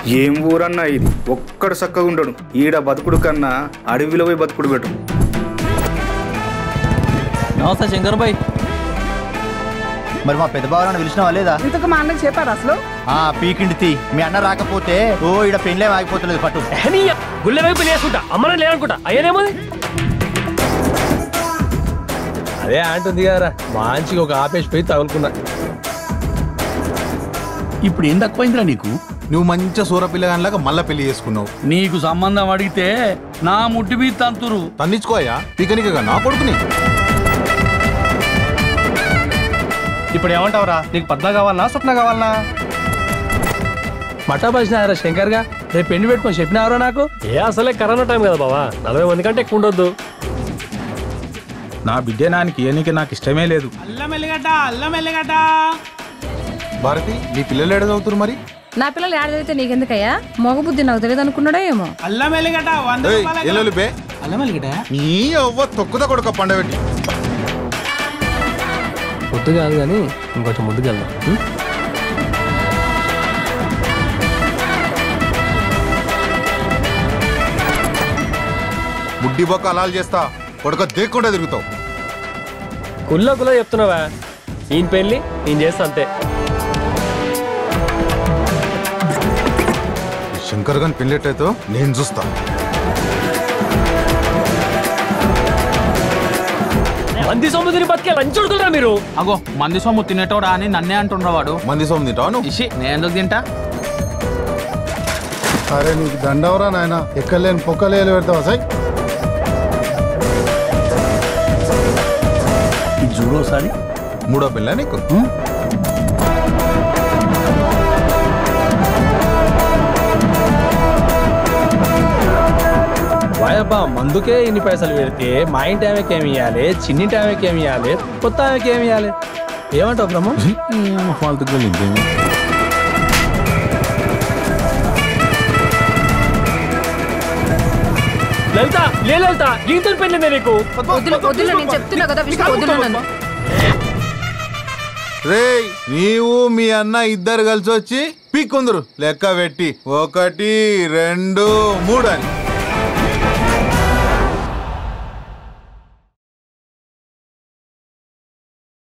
ఏం ఊరన్నా ఇది ఒక్కడు చక్కగా ఉండడు ఈడ బతుకుడు కన్నా అడవిలో పోయి బతుకుడు పెట్టు నమస్తే శంకర్ భాయ్ మరి మా పెద్ద బావని పిలిచినావా లేదా ఇంతకు మా అన్నకి చెప్పారు అసలు ఆ పీకిండి తీ మీ అన్న రాకపోతే ఓ ఇడ పెళ్ళే ఆగిపోతలేదు పట్టు గుళ్ళ వైపు లేసుకుంటా అమ్మనే లేనుకుంటా అయ్యేనేమోది అదే అంటుంది కదా మంచిగా ఒక ఆపేసి పోయి తగులుకున్నా ఇప్పుడు ఏం తక్కువైందిరా నీకు నువ్వు మంచిగా సూర పిల్లగానిలాగా మళ్ళా పెళ్లి చేసుకున్నావు నీకు సంబంధం అడిగితే నా ముట్టి మీద తంతురు తన్నిచ్చుకోయా పీకనికగా నా కొడుకుని ఇప్పుడు ఏమంటావురా నీకు పద్మ కావాలనా స్వప్న కావాలనా మటా పసినారా శంకర్ గా రేపు పెండి పెట్టుకొని చెప్పినారా నాకు ఏ అసలే కరోనా టైం కదా బావా నలభై మంది కంటే ఎక్కువ ఉండొద్దు నా బిడ్డ నానికి ఏనికి నాకు ఇష్టమే లేదు భారతి నీ పిల్లలు ఎడ చదువుతురు మరి నా పిల్లలు ఏడ చదివితే నీకెందుకయ్యా మగ బుద్ధి నాకు తెలియదు అనుకున్నాడో ఏమో ఏయ్, ఎల్లుల్లి బే నీ అవ్వ తొక్కుద కొడుక పండబెట్టి ముద్దు కాదు కానీ ఇంకొంచెం ముందుకు వెళ్దాం ఉం? బుడ్డి బొక్క అలాలు చేస్తా కొడుక దేక్కుండా తిరుగుతావు కుల్ల కుల్ల చెప్తున్నావా ఈయన పెళ్ళి నేను చేస్తా అంతే ఈ శంకర్ గాని పెళ్ళేటైతే నేను చూస్తా మంది సొమ్మిదిని బతికే లంచుడుకులరా మీరు అగో మంది సొమ్ము తినేటోడా అని నన్నే అంటుండ్రా వాడు మంది సోమ్ తింటావా నువ్వు ఇషి నేను ఎందుకు తింటా అరే నీకు దండవరా నాయన ఎక్కలేని పొక్కలేలు పెడతావా సై ఇది చూడు ఒకసారి మూడో పిల్ల నీకు వాయబ్బా మందుకే ఇన్ని పైసలు పెడితే మా ఇంటి ఆమెకి ఏమి ఇవ్వాలి చిన్నింటి ఆమెకి ఏమి ఇవ్వాలి కొత్త ఆమెకి ఏమి ఇవ్వాలి ఏమంటావు బ్రహ్మ ఫాల్తుగా ఇంకేమి లలిత లే లలిత ఈతో పెళ్ళిందే నీకు వద్దులు వద్దులు నేను చెప్తున్నా కదా విష్ణు వద్దులు నన్ను రేయ్ నీవు మీ అన్న ఇద్దరు కలిసి వచ్చి పీక్కుందరు లెక్క పెట్టి ఒకటి రెండు మూడు అని